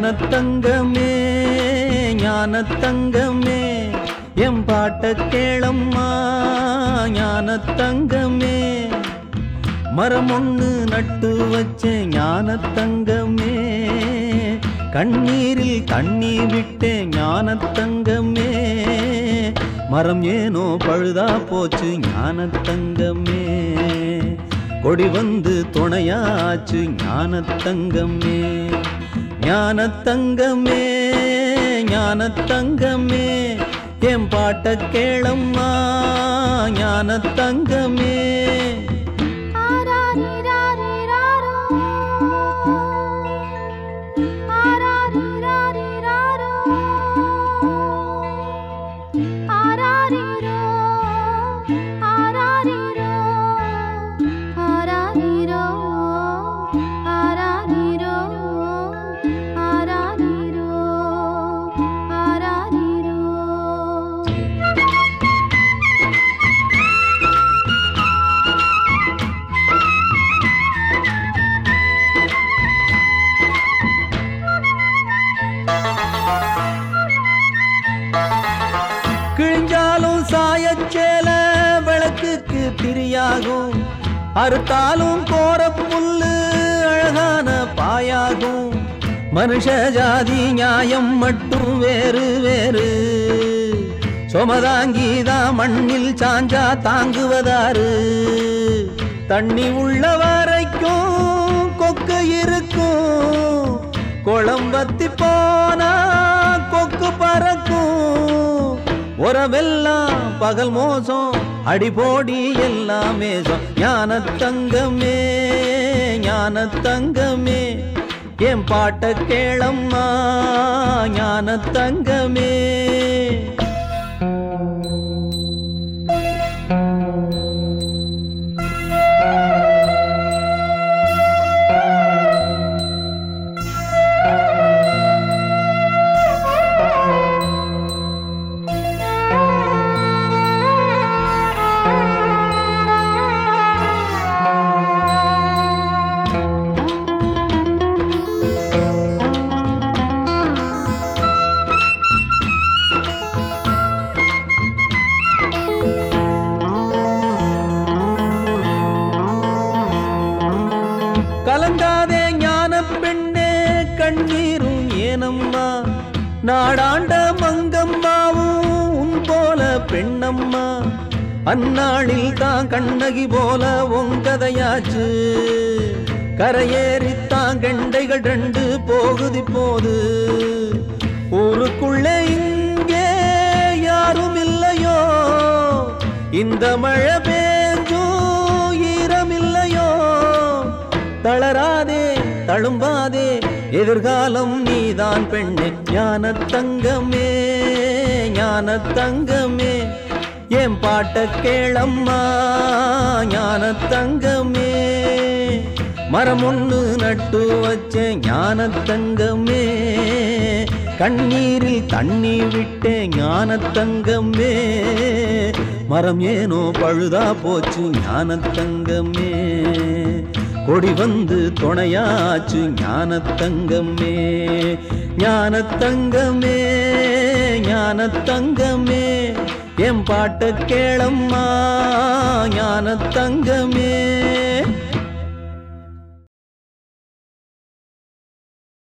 ஞானத்தங்கமே ஞானத்தங்கமே M பாட்ட கேளம்மா ஞானத்தங்கமே மரம் ஒண்ணு நட்டு வச்ச ஞானத்தங்கமே கண்ணீரில் தண்ணி விட்டே ஞானத்தங்கமே மரம் ஏனோ பழுதா போச்சு ஞானத்தங்கமே கொடி வந்து துணையாச்சு ஞானத்தங்கமே ஞானத்தங்கமே ஞானத்தங்கமே என் பாட்ட கேளம்மா ஞானத்தங்கமே ஆராரிராரிராரோ. ஆராரிராரிராரோ. ஆராரிரோ. ஆராரிரோ. ஆராரிரோ. ஆராரிரோ. ஆராரிரோ. ஆராரிரோ. கிழிஞ்சாலும் சாயச்சேல விளக்குக்கு திரியாகும் அறுத்தாலும் கோர புல்லு அழகான பாயாகும் மனுஷ ஜாதி நியாயம் மட்டும் வேறு வேறு சொமதாங்கீதா மண்ணில் சாஞ்சா தாங்குவதாரு தண்ணி உள்ள வரைக்கும் கொக்கு இருக்கும் குளம்பத்தி போனா கொக்கு பறக்கும் உறவெல்லாம் பகல் மோசம் அடிபோடி எல்லாம் மேசம் ஞான தங்கமே ஞான தங்கமே என் பாட்ட கேளம்மா ஞான தங்கமே கலங்காதே ஞான பெண்ணே கண்ணீரும் ஏனம்மா நாடாண்ட மங்கம்மாவும் உன் போல பெண்ணம்மா அந்நாளில் தான் கண்ணகி போல உங்கதையாச்சு கரையேறித்தான் கண்டைகள் ரெண்டு போகுதி போது ஊருக்குள்ளே இங்கே யாரும் இல்லையோ இந்த மழை பேஞ்சும் ஈரமில்லையோ தளராதே தழும்பாதே எதிர்காலம் நீதான் பெண்ணே ஞான தங்கமே ஞான தங்கமே என் பாட்ட கேளம்மா ஞான தங்கமே மரம் ஒண்ணு நட்டு வச்ச ஞான தங்கமே கண்ணீரில் தண்ணி விட்டே ஞான தங்கமே மரம் ஏனோ பழுதா போச்சு ஞான தங்கமே கொடி வந்து துணையாச்சு ஞான தங்கமே ஞான தங்கமே ஞான தங்கமே என் பாட்ட கேளம்மா ஞான தங்கமே